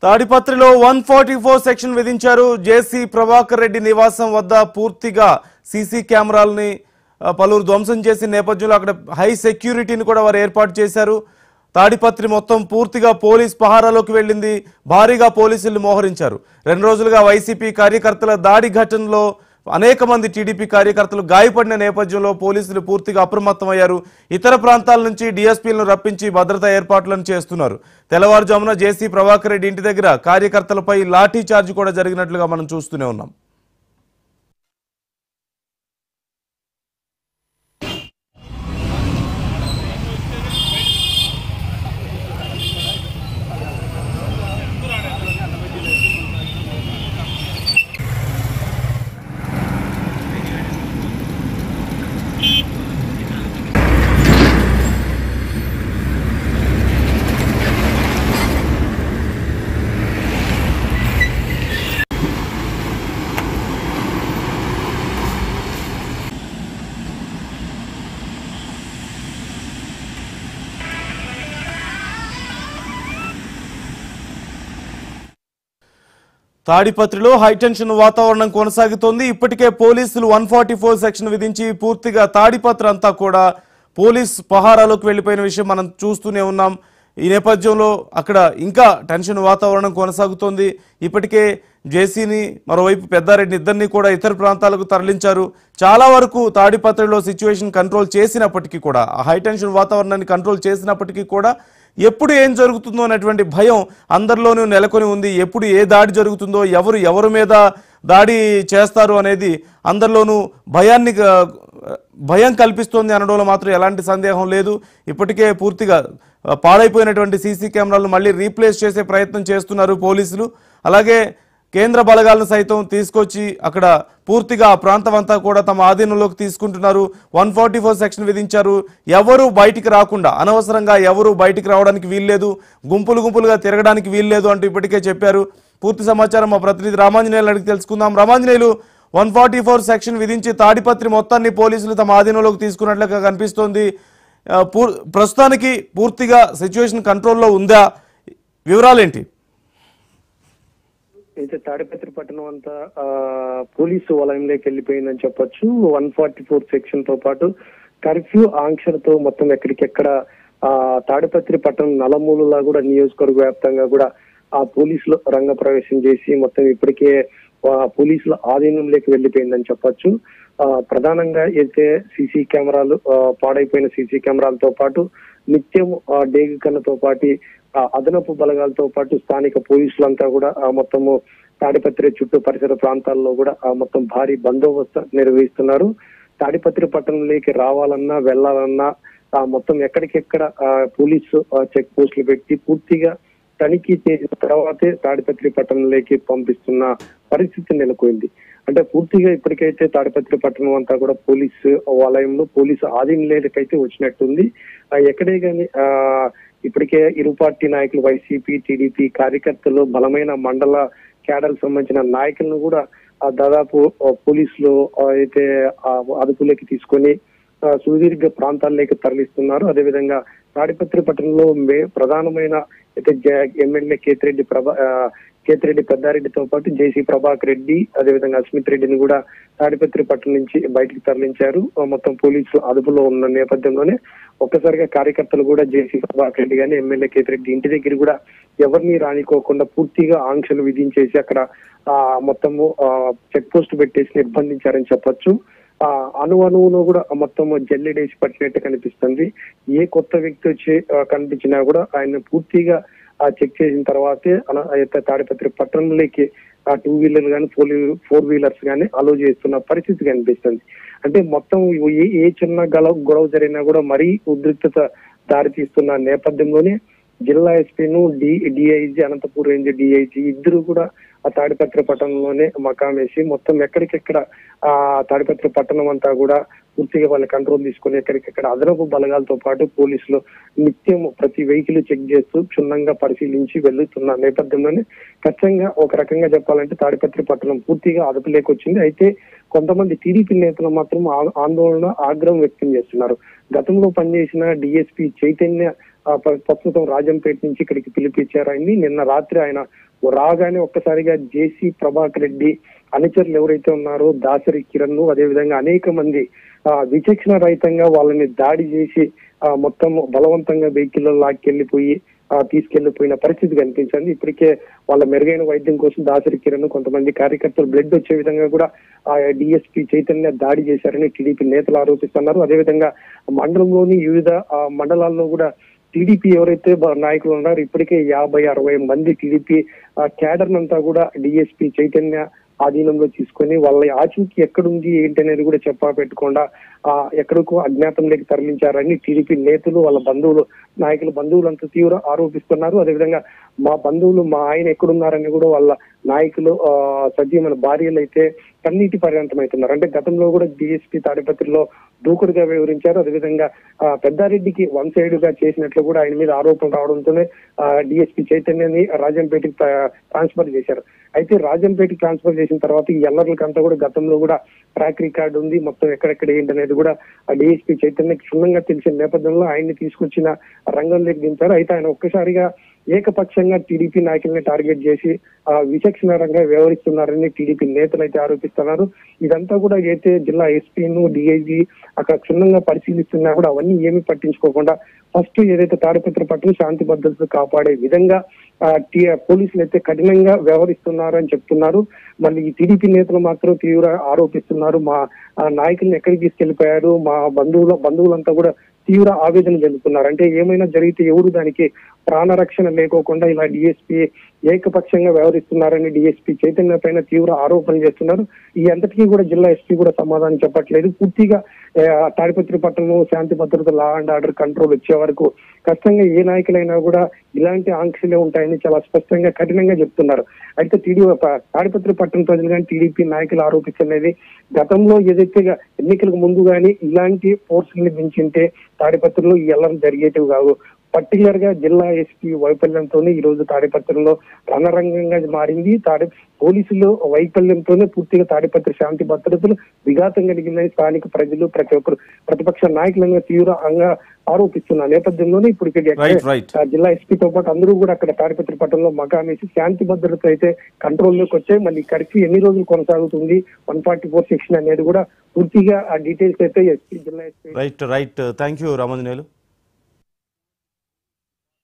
తాడిపత్రిలో one forty four section విధించారు జేసీ ప్రభాకర్ రెడ్డి నివాసం వద్ద పూర్తిగా సీసీ కెమెరాలని ఆ, పలువురు ధ్వంసం చేసిన నేపథ్యంలో అక్కడ హై సెక్యూరిటీని కూడా వారు ఏర్పాటు చేశారు తాడిపత్రి మొత్తం పూర్తిగా పోలీస్ పహారాలోకి వెళ్ళింది భారీగా పోలీసులు మోహరించారు రెండు రోజులుగా వైసీపీ కార్యకర్తల దాడి ఘటనలో అనేక మంది టీడీపీ కార్యకర్తలు గాయపడిన నేపథ్యంలో పోలీసులు పూర్తిగా అప్రమత్తమయ్యారు ఇతర ప్రాంతాల నుంచి డీఎస్పీలను రప్పించి భద్రతా ఏర్పాట్లను చేస్తున్నారు తెల్లవారుజామున జేసీ ప్రభాకర్ రెడ్డి ఇంటి దగ్గర కార్యకర్తలపై లాఠీ చార్జ్ కూడా జరిగినట్లుగా మనం చూస్తూనే ఉన్నాం తాడిపత్రిలో హైటెన్షన్ వాతావరణం కొనసాగుతోంది ఇప్పటికే పోలీసులు వన్ ఫార్టీ ఫోర్ సెక్షన్ విధించి పూర్తిగా తాడిపత్రి అంతా కూడా పోలీస్ పహారాలోకి వెళ్ళిపోయిన విషయం మనం చూస్తూనే ఉన్నాం ఈ నేపథ్యంలో అక్కడ ఇంకా టెన్షన్ వాతావరణం కొనసాగుతోంది ఇప్పటికే జేసీని మరోవైపు పెద్దారెడ్డిని ఇద్దరిని కూడా ఇతర ప్రాంతాలకు తరలించారు చాలా వరకు తాడిపత్రిలో సిచ్యువేషన్ కంట్రోల్ చేసినప్పటికీ కూడా ఆ హైటెన్షన్ వాతావరణాన్ని కంట్రోల్ చేసినప్పటికీ కూడా ఎప్పుడు ఏం జరుగుతుందో అనేటువంటి భయం అందరిలోనూ నెలకొని ఉంది ఎప్పుడు ఏ దాడి జరుగుతుందో ఎవరు ఎవరి మీద దాడి చేస్తారు అనేది అందరిలోనూ భయాన్ని ఆ, భయం కల్పిస్తోంది అనడంలో మాత్రం ఎలాంటి సందేహం లేదు ఇప్పటికే పూర్తిగా ఆ, పాడైపోయినటువంటి సీసీ కెమెరాలను మళ్ళీ రీప్లేస్ చేసే ప్రయత్నం చేస్తున్నారు పోలీసులు అలాగే కేంద్ర బలగాలను సైతం తీసుకొచ్చి అక్కడ పూర్తిగా ఆ ప్రాంతం అంతా కూడా తమ ఆధీనంలోకి తీసుకుంటున్నారు వన్ ఫార్టీ ఫోర్ సెక్షన్ విధించారు ఎవరు బయటికి రాకుండా అనవసరంగా ఎవరు బయటికి రావడానికి వీల్లేదు గుంపులు గుంపులుగా తిరగడానికి వీల్లేదు అంటూ ఇప్పటికే చెప్పారు పూర్తి సమాచారం మా ప్రతినిధి రామాంజనేయులు అడిగి తెలుసుకుందాం Ramanjaneyulu one forty four section విధించి తాడిపత్రి మొత్తాన్ని పోలీసులు తమ ఆధీనంలోకి తీసుకున్నట్లుగా కనిపిస్తోంది ఆ, పూర్- ప్రస్తుతానికి పూర్తిగా సిచ్యువేషన్ కంట్రోల్లో ఉందా వివరాలేంటి అయితే తాడిపత్రి పట్టణం అంతా ఆ, పోలీసు వలయంలోకి వెళ్ళిపోయిందని చెప్పొచ్చు వన్ ఫార్టీ ఫోర్ సెక్షన్ తో పాటు కర్ఫ్యూ ఆంక్షలతో మొత్తం ఎక్కడికెక్కడ ఆ తాడిపత్రి పట్టణం నలమూలలా కూడా నియోజకవర్గ వ్యాప్తంగా కూడా ఆ పోలీసులు రంగ ప్రవేశం చేసి మొత్తం ఇప్పటికే ఆ, పోలీసుల ఆధీనంలోకి వెళ్ళిపోయిందని చెప్పొచ్చు ఆ, ప్రధానంగా అయితే సీసీ కెమెరాలు ఆ, పాడైపోయిన సీసీ కెమెరాలతో పాటు నిత్యం ఆ, డేగు కన్నుతో పాటు ఆ, అదనపు బలగాలతో పాటు స్థానిక పోలీసులంతా కూడా ఆ, మొత్తము తాడిపత్రి చుట్టూ పరిసర ప్రాంతాల్లో కూడా ఆ, మొత్తం భారీ బందోబస్తు నిర్వహిస్తున్నారు తాడిపత్రి పట్టణంలోకి రావాలన్నా వెళ్ళాలన్నా ఆ, మొత్తం ఎక్కడికెక్కడ ఆ, పోలీసు ఆ, చెక్ పోస్టులు పెట్టి పూర్తిగా తనిఖీ చేసిన తర్వాతే తాడిపత్రి పట్టణంలోకి పంపిస్తున్న పరిస్థితి నెలకొంది అంటే పూర్తిగా ఇప్పటికైతే తాడిపత్రి పట్టణం అంతా కూడా పోలీసు వలయంలో పోలీసు ఆధీనంలోకైతే వచ్చినట్టుంది ఆ, ఎక్కడే గాని ఆ ఇప్పటికే ఇరు పార్టీ నాయకులు వైసీపీ టీడీపీ కార్యకర్తలు బలమైన మండల క్యాడర్ సంబంధించిన నాయకులను కూడా ఆ, దాదాపు ఆ, పోలీసులు ఆ, అయితే ఆ, అదుపులోకి తీసుకొని ఆ, సుదీర్ఘ ప్రాంతాల్లోకి తరలిస్తున్నారు అదేవిధంగా తాడిపత్రి పట్టణంలో మే ప్రధానమైన అయితే జ- ఎమ్మెల్యే కేతిరెడ్డి ప్రభా ఆ, కేతిరెడ్డి పెద్దారెడ్డితో పాటు జేసీ ప్రభాకర్ రెడ్డి అదేవిధంగా అస్మిత్ రెడ్డిని కూడా తాడిపత్రి పట్టణం నుంచి బయటికి తరలించారు ఆ, మొత్తం పోలీసులు అదుపులో ఉన్న నేపథ్యంలోనే ఒక్కసారిగా కార్యకర్తలు కూడా జేసీ ప్రభాకర్ రెడ్డి గాని ఎమ్మెల్యే కేతిరెడ్డి ఇంటి దగ్గర కూడా ఎవరిని రానికోకుండా పూర్తిగా ఆంక్షలు విధించేసి అక్కడ ఆ మొత్తము చెక్ పోస్ట్ పెట్టేసి నిర్బంధించారని చెప్పొచ్చు ఆ అణు అణువును కూడా మొత్తం జల్లెడేసి పట్టినట్టు కనిపిస్తుంది ఏ కొత్త వ్యక్తి వచ్చి ఆ, కనిపించినా కూడా ఆయన పూర్తిగా ఆ చెక్ చేసిన తర్వాతే అన- అయితే తాడిపత్రి పట్టణంలోకి ఆ టూ వీలర్ కానీ ఫోర్ ఫోర్ వీలర్స్ కానీ అలో చేస్తున్న పరిస్థితి కనిపిస్తుంది అంటే మొత్తం ఏ ఏ చిన్న గొడవ గొడవ జరిగినా కూడా మరీ ఉద్రిక్తత దారితీస్తున్న నేపథ్యంలోనే జిల్లా ఎస్పీను D DIG Anantapur range DIG ఇద్దరు కూడా ఆ తాడిపత్రి పట్టణంలోనే మకాం వేసి మొత్తం ఎక్కడికెక్కడ ఆ తాడిపత్రి పట్టణం అంతా కూడా పూర్తిగా వాళ్ళ కంట్రోల్ తీసుకొని ఎక్కడికెక్కడ అదనపు బలగాలతో పాటు పోలీసులు నిత్యం ప్రతి వెహికల్ చెక్ చేస్తూ క్షుణ్ణంగా పరిశీలించి వెళ్తున్న నేపథ్యంలోనే ఖచ్చితంగా ఒక రకంగా చెప్పాలంటే తాడిపత్రి పట్టణం పూర్తిగా అదుపులోకి వచ్చింది అయితే కొంతమంది టీడీపీ నేతలు మాత్రం ఆ- ఆందోళన ఆగ్రహం వ్యక్తం చేస్తున్నారు గతంలో పనిచేసిన డిఎస్పీ చైతన్య ఆ, ప్ర- ప్రస్తుతం రాజంపేట నుంచి ఇక్కడికి పిలిపించారు ఆయన్ని నిన్న రాత్రి ఆయన రాగానే ఒక్కసారిగా జేసీ ప్రభాకర్ రెడ్డి అనుచరులు ఎవరైతే ఉన్నారో దాసరి కిరణ్ అదేవిధంగా అనేక మంది ఆ, విచక్షణ రహితంగా వాళ్ళని దాడి చేసి ఆ, మొత్తం బలవంతంగా వెహికల్ లాక్కెళ్లిపోయి ఆ, తీసుకెళ్లిపోయిన పరిస్థితి కనిపించింది ఇప్పటికే వాళ్ళ మెరుగైన వైద్యం కోసం దాసరి కిరణ్ కొంతమంది కార్యకర్తలు బ్లడ్ వచ్చే విధంగా కూడా ఆ డిఎస్పీ చైతన్య దాడి చేశారని టీడీపీ నేతలు ఆరోపిస్తున్నారు అదేవిధంగా మండలంలోని వివిధ ఆ, మండలాల్లో కూడా టీడీపీ ఎవరైతే బ- నాయకులు ఉన్నారో ఇప్పటికే యాభై అరవై మంది టీడీపీ క్యాడర్ అంతా కూడా డిఎస్పీ చైతన్య ఆధీనంలో తీసుకొని వాళ్ళ ఆచూకీ ఎక్కడుంది ఏంటి అనేది కూడా చెప్పా పెట్టకుండా ఆ ఎక్కడికో అజ్ఞాతంలోకి తరలించారని టీడీపీ నేతలు వాళ్ళ బంధువులు నాయకుల బంధువులంతా తీవ్ర ఆరోపిస్తున్నారు అదేవిధంగా మా బంధువులు మా ఆయన ఎక్కడున్నారని కూడా వాళ్ళ నాయకులు ఆ సజీవమైన భార్యలు అయితే కన్నీటి పర్యంతమవుతున్నారు అంటే గతంలో కూడా డిఎస్పీ తాడిపత్రిలో దూకుడుగా వివరించారు అదేవిధంగా ఆ, పెద్దారెడ్డికి వన్ సైడ్ గా చేసినట్లు కూడా ఆయన మీద ఆరోపణలు రావడంతోనే డిఎస్పీ చైతన్యని రాజంపేటకి ట్రాన్స్ఫర్ చేశారు అయితే రాజంపేటకి ట్రాన్స్ఫర్ చేసిన తర్వాత ఈ ఎల్లర్లకంతా కూడా గతంలో కూడా ట్రాక్ రికార్డు ఉంది మొత్తం ఎక్కడెక్కడ ఏంటి అనేది కూడా డిఎస్పీ చైతన్యకి క్షుణ్ణంగా తెలిసిన నేపథ్యంలో ఆయన్ని తీసుకొచ్చిన రంగంలోకి దింపారు అయితే ఆయన ఒక్కసారిగా ఏకపక్షంగా టీడీపీ నాయకుల్ని టార్గెట్ చేసి ఆ విచక్షణరంగా వ్యవహరిస్తున్నారని టీడీపీ నేతలు అయితే ఆరోపిస్తున్నారు ఇదంతా కూడా అయితే జిల్లా ఎస్పీను డిఐజీ అక్కడ క్షుణ్ణంగా పరిశీలిస్తున్నా కూడా అవన్నీ ఏమీ పట్టించుకోకుండా ఫస్ట్ ఏదైతే తాడిపత్రి పట్టణ శాంతి భద్రతలు కాపాడే విధంగా ఆ, టీ- పోలీసులు అయితే కఠినంగా వ్యవహరిస్తున్నారు అని చెప్తున్నారు మళ్ళీ ఈ టీడీపీ నేతలు మాత్రం తీవ్ర ఆరోపిస్తున్నారు మా ఆ, నాయకుల్ని ఎక్కడికి తీసుకెళ్లిపోయారు మా బంధువుల బంధువులంతా కూడా తీవ్ర ఆవేదన చెందుతున్నారు అంటే ఏమైనా జరిగితే ఎవరు దానికి ప్రాణరక్షణ లేకోకుండా ఇలా డిఎస్పీ ఏకపక్షంగా వ్యవహరిస్తున్నారని డిఎస్పీ చైతన్య పైన తీవ్ర ఆరోపణలు చేస్తున్నారు ఈ అంతటికీ కూడా జిల్లా ఎస్పీ కూడా సమాధానం చెప్పట్లేదు పూర్తిగా ఆ, తాడిపత్రి పట్టణంలో శాంతి భద్రత లా అండ్ ఆర్డర్ కంట్రోల్ వచ్చే వరకు ఖచ్చితంగా ఏ నాయకులైనా కూడా ఇలాంటి ఆంక్షలే ఉంటాయని చాలా స్పష్టంగా కఠినంగా చెప్తున్నారు అయితే టీడీ తాడిపత్రి పట్టణ ప్రజలు కానీ టీడీపీ నాయకులు ఆరోపిస్తున్నది గతంలో ఏదైతే గా- ఎన్నికలకు ముందు గానీ ఇలాంటి ఫోర్సుల్ని మించింటే తాడిపత్రిలో ఈ ఎల్లరం జరిగేటివి కావు పర్టికులర్ గా జిల్లా ఎస్పీ వైఫల్యంతోనే ఈ రోజు తాడిపత్రిలో రణరంగంగా మారింది తాడి పోలీసులు వైఫల్యంతోనే పూర్తిగా తాడిపత్రి శాంతి భద్రతలు విఘాతం కలిగిందని స్థానిక ప్రజలు ప్రతి ఒక్కరు ప్రతిపక్ష నాయకులను తీవ్రంగా ఆరోపిస్తున్న నేపథ్యంలోనే ఇప్పుడు ఇక్కడ రైట్ రైట్ ఆ జిల్లా ఎస్పీతో పాటు అందరూ కూడా అక్కడ తాడిపత్రి పట్టణంలో మకామేసి శాంతి భద్రత అయితే కంట్రోల్లోకి వచ్చాయి మళ్ళీ కర్ఫ్యూ ఎన్ని రోజులు కొనసాగుతుంది వన్ ఫార్టీ ఫోర్ సెక్షన్ అనేది కూడా పూర్తిగా ఆ డీటెయిల్స్ అయితే ఎస్పీ జిల్లా SP right right thank you Ramanjaneyulu